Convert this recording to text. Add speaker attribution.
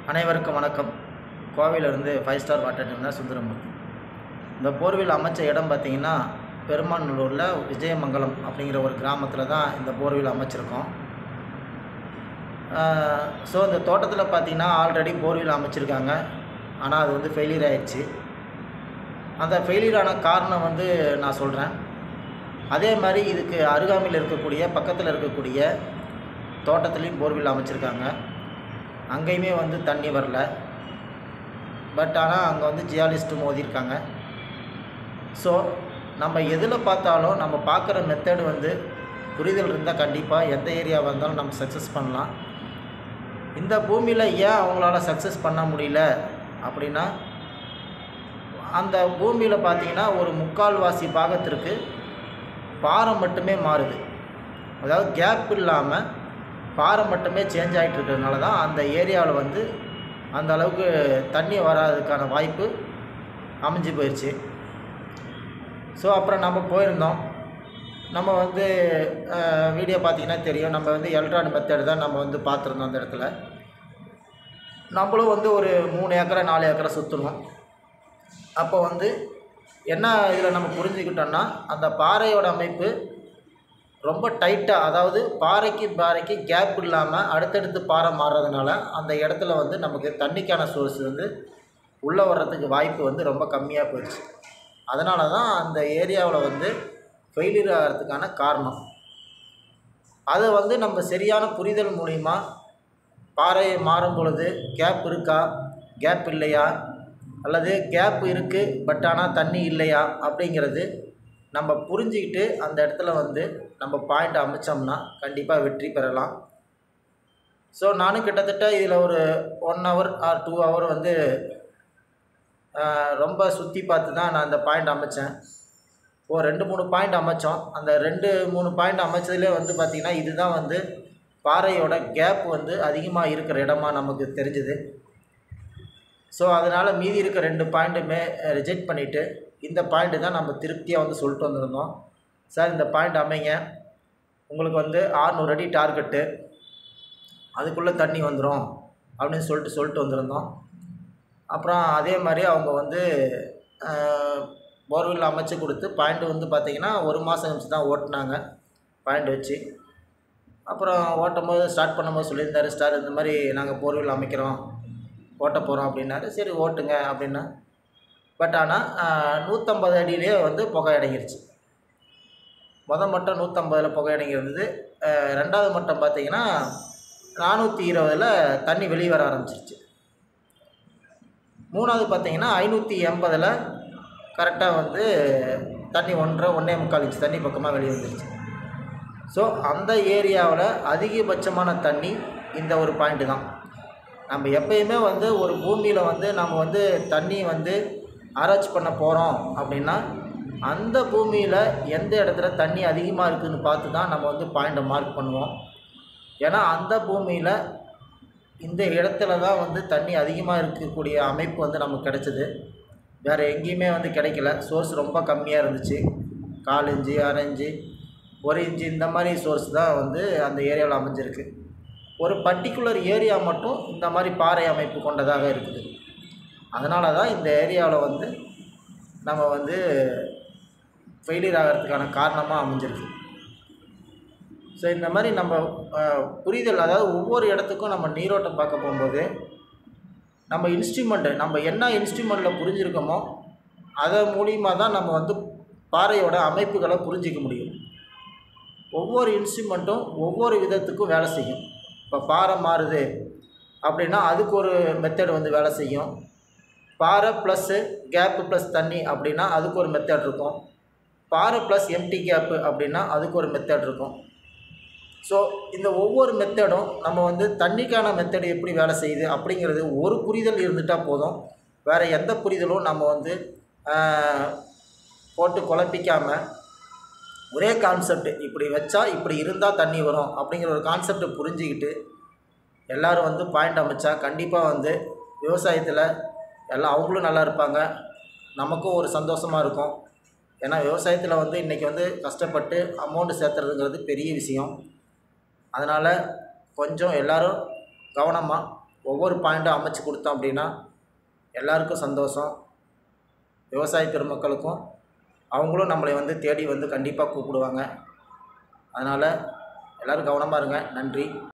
Speaker 1: அனைவருக்கும் வணக்கம் கோவையிலிருந்து ஃபைவ் ஸ்டார் வாட்டர் டீம்னா சுந்தரமூர்த்தி இந்த போர்வெல் அமைச்ச இடம் பார்த்திங்கன்னா பெருமாநல்லூரில் விஜயமங்கலம் அப்படிங்கிற ஒரு கிராமத்தில் தான் இந்த போர்வெல் அமைச்சிருக்கோம் ஸோ இந்த தோட்டத்தில் பார்த்திங்கன்னா ஆல்ரெடி போர்வெல் அமைச்சிருக்காங்க ஆனால் அது வந்து ஃபெயிலியர் ஆயிடுச்சு அந்த ஃபெயிலியர் ஆன காரணம் வந்து நான் சொல்கிறேன் அதே மாதிரி இதுக்கு அருகாமையில் இருக்கக்கூடிய பக்கத்தில் இருக்கக்கூடிய தோட்டத்துலேயும் போர்வெல் அமைச்சிருக்காங்க அங்கேயுமே வந்து தண்ணி வரல பட் ஆனால் அங்கே வந்து ஜியாலிஸ்ட்டு மோதியிருக்காங்க ஸோ நம்ம எதில் பார்த்தாலும் நம்ம பார்க்குற மெத்தடு வந்து புரிதல் இருந்தால் கண்டிப்பாக எந்த ஏரியாவாக இருந்தாலும் நம்ம சக்ஸஸ் பண்ணலாம் இந்த பூமியில் ஏன் அவங்களால சக்ஸஸ் பண்ண முடியல அப்படின்னா அந்த பூமியில் பார்த்தீங்கன்னா ஒரு முக்கால்வாசி பாகத்திற்கு பாறை மட்டுமே மாறுது அதாவது கேப் இல்லாமல் பாறை மட்டுமே சேஞ்ச் ஆகிட்டு இருக்கிறதுனால தான் அந்த ஏரியாவில் வந்து அந்த அளவுக்கு தண்ணி வராததுக்கான வாய்ப்பு அமைஞ்சு போயிடுச்சு ஸோ அப்புறம் நம்ம போயிருந்தோம் நம்ம வந்து வீடியோ பார்த்தீங்கன்னா தெரியும் நம்ம வந்து எல்ட்ரான் மெத்தட் தான் நம்ம வந்து பார்த்துருந்தோம் அந்த இடத்துல நம்மளும் வந்து ஒரு மூணு ஏக்கரை நாலு ஏக்கரை சுற்றணும் அப்போ வந்து என்ன இதில் நம்ம புரிஞ்சுக்கிட்டோம்னா அந்த பாறையோட அமைப்பு ரொம்ப டைட்டாக அதாவது பாறைக்கு பாறைக்கு கேப் இல்லாமல் அடுத்தடுத்து பாறை மாறுறதுனால அந்த இடத்துல வந்து நமக்கு தண்ணிக்கான சோர்ஸ் வந்து உள்ளே வர்றதுக்கு வாய்ப்பு வந்து ரொம்ப கம்மியாக போயிடுச்சு அதனால தான் அந்த ஏரியாவில் வந்து ஃபெயிலியர் ஆகிறதுக்கான காரணம் அதை வந்து நம்ம சரியான புரிதல் மூலிமா பாறை மாறும் பொழுது கேப் இருக்கா கேப் இல்லையா அல்லது கேப் இருக்குது பட் ஆனால் தண்ணி இல்லையா அப்படிங்கிறது நம்ம புரிஞ்சுக்கிட்டு அந்த இடத்துல வந்து நம்ம பாயிண்ட் அமைச்சோம்னா கண்டிப்பாக வெற்றி பெறலாம் ஸோ நானும் கிட்டத்தட்ட இதில் ஒரு one hour or two hour வந்து ரொம்ப சுற்றி பார்த்து தான் நான் அந்த பாயிண்ட் அமைச்சேன் ஓ ரெண்டு மூணு பாயிண்ட் அமைச்சோம் அந்த ரெண்டு மூணு பாயிண்ட் அமைச்சதுலேயே வந்து பார்த்திங்கன்னா இதுதான் வந்து பாறையோட கேப் வந்து அதிகமாக இருக்கிற இடமா நமக்கு தெரிஞ்சுது ஸோ அதனால் மீதி இருக்க ரெண்டு பாயிண்ட்டுமே ரிஜெக்ட் பண்ணிவிட்டு இந்த பாயிண்ட்டு தான் நம்ம திருப்தியாக வந்து சொல்லிட்டு வந்திருந்தோம் சார் இந்த பாயிண்ட் அமைங்க உங்களுக்கு வந்து ஆறுநூறு அடி டார்கெட்டு அதுக்குள்ளே தண்ணி வந்துடும் அப்படின்னு சொல்லிட்டு சொல்லிட்டு வந்திருந்தோம் அப்புறம் அதே மாதிரி அவங்க வந்து போர்வெல் அமைச்சு கொடுத்து பாயிண்ட் வந்து பார்த்திங்கன்னா ஒரு மாதம் கழிச்சு தான் ஓட்டினாங்க பாயிண்ட் வச்சு அப்புறம் ஓட்டும் போது ஸ்டார்ட் பண்ணும்போது சொல்லியிருந்தாரு ஸ்டார் இந்த மாதிரி நாங்கள் போர்வெல் அமைக்கிறோம் ஓட்ட போகிறோம் அப்படின்னாரு சரி ஓட்டுங்க அப்படின்னா பட் ஆனால் நூற்றம்பது அடியிலே வந்து புகை அடங்கிருச்சு மொதல் மட்டம் நூற்றம்பதில் புகை அடங்கியிருந்தது ரெண்டாவது மட்டம் பார்த்திங்கன்னா நானூற்றி இருபதில் தண்ணி வெளியே வர ஆரம்பிச்சிருச்சு மூணாவது பார்த்திங்கன்னா ஐநூற்றி எண்பதில் கரெக்டாக வந்து தண்ணி ஒன்றரை ஒன்றே முக்கால் இன்ச்சு தண்ணி பக்கமாக வெளியே வந்துருச்சு ஸோ அந்த ஏரியாவில் அதிகபட்சமான தண்ணி இந்த ஒரு பாயிண்ட்டு தான் நம்ம எப்பயுமே வந்து ஒரு பூமியில் வந்து நம்ம வந்து தண்ணி வந்து ஆராய்ச்சி பண்ண போகிறோம் அப்படின்னா அந்த பூமியில் எந்த இடத்துல தண்ணி அதிகமாக இருக்குதுன்னு பார்த்து தான் நம்ம வந்து பாயிண்ட்டை மார்க் பண்ணுவோம் ஏன்னா அந்த பூமியில் இந்த இடத்துல தான் வந்து தண்ணி அதிகமாக இருக்கக்கூடிய அமைப்பு வந்து நமக்கு கிடச்சிது வேறு எங்கேயுமே வந்து கிடைக்கல சோர்ஸ் ரொம்ப கம்மியாக இருந்துச்சு கால் இஞ்சி அரை இஞ்சி ஒரு இன்ச்சு இந்த மாதிரி சோர்ஸ் தான் வந்து அந்த ஏரியாவில் அமைஞ்சிருக்கு ஒரு பர்டிகுலர் ஏரியா மட்டும் இந்த மாதிரி பாறை அமைப்பு கொண்டதாக இருக்குது அதனால தான் இந்த ஏரியாவில் வந்து நம்ம வந்து ஃபெயிலியர் ஆகிறதுக்கான காரணமாக அமைஞ்சிருக்கு ஸோ இந்த மாதிரி நம்ம புரிதல் அதாவது ஒவ்வொரு இடத்துக்கும் நம்ம நீரோட்டம் பார்க்க போகும்போது நம்ம இன்ஸ்ட்ருமெண்ட்டு நம்ம என்ன இன்ஸ்ட்ருமெண்ட்டில் புரிஞ்சுருக்கோமோ அதை மூலியமாக தான் நம்ம வந்து பாறையோட அமைப்புகளை புரிஞ்சிக்க முடியும் ஒவ்வொரு இன்ஸ்ட்ருமெண்ட்டும் ஒவ்வொரு விதத்துக்கும் வேலை செய்யும் இப்போ பாறை மாறுது அப்படின்னா அதுக்கு ஒரு மெத்தட் வந்து வேலை செய்யும் பாறை ப்ளஸ்ஸு கேப்பு ப்ளஸ் தண்ணி அப்படின்னா அதுக்கு ஒரு மெத்தட் இருக்கும் பாறை ப்ளஸ் எம்டி கேப்பு அப்படின்னா அதுக்கு ஒரு மெத்தட் இருக்கும் ஸோ இந்த ஒவ்வொரு மெத்தடும் நம்ம வந்து தண்ணிக்கான மெத்தடு எப்படி வேலை செய்யுது அப்படிங்கிறது ஒரு புரிதல் இருந்துட்டால் போதும் வேறு எந்த புரிதலும் நம்ம வந்து போட்டு குழப்பிக்காமல் ஒரே கான்செப்ட் இப்படி வச்சா இப்படி இருந்தால் தண்ணி வரும் அப்படிங்கிற ஒரு கான்செப்டை புரிஞ்சுக்கிட்டு எல்லோரும் வந்து பாயிண்ட் அமைச்சா கண்டிப்பாக வந்து விவசாயத்தில் எல்லாம் அவங்களும் நல்லா இருப்பாங்க நமக்கும் ஒரு சந்தோஷமாக இருக்கும் ஏன்னா விவசாயத்தில் வந்து இன்றைக்கி வந்து கஷ்டப்பட்டு அமௌண்ட்டு சேர்த்துறதுங்கிறது பெரிய விஷயம் அதனால் கொஞ்சம் எல்லோரும் கவனமாக ஒவ்வொரு பாயிண்ட்டும் அமைச்சு கொடுத்தோம் அப்படின்னா எல்லாருக்கும் சந்தோஷம் விவசாய பெருமக்களுக்கும் அவங்களும் நம்மளை வந்து தேடி வந்து கண்டிப்பாக கூப்பிடுவாங்க அதனால் எல்லோரும் கவனமாக இருங்க நன்றி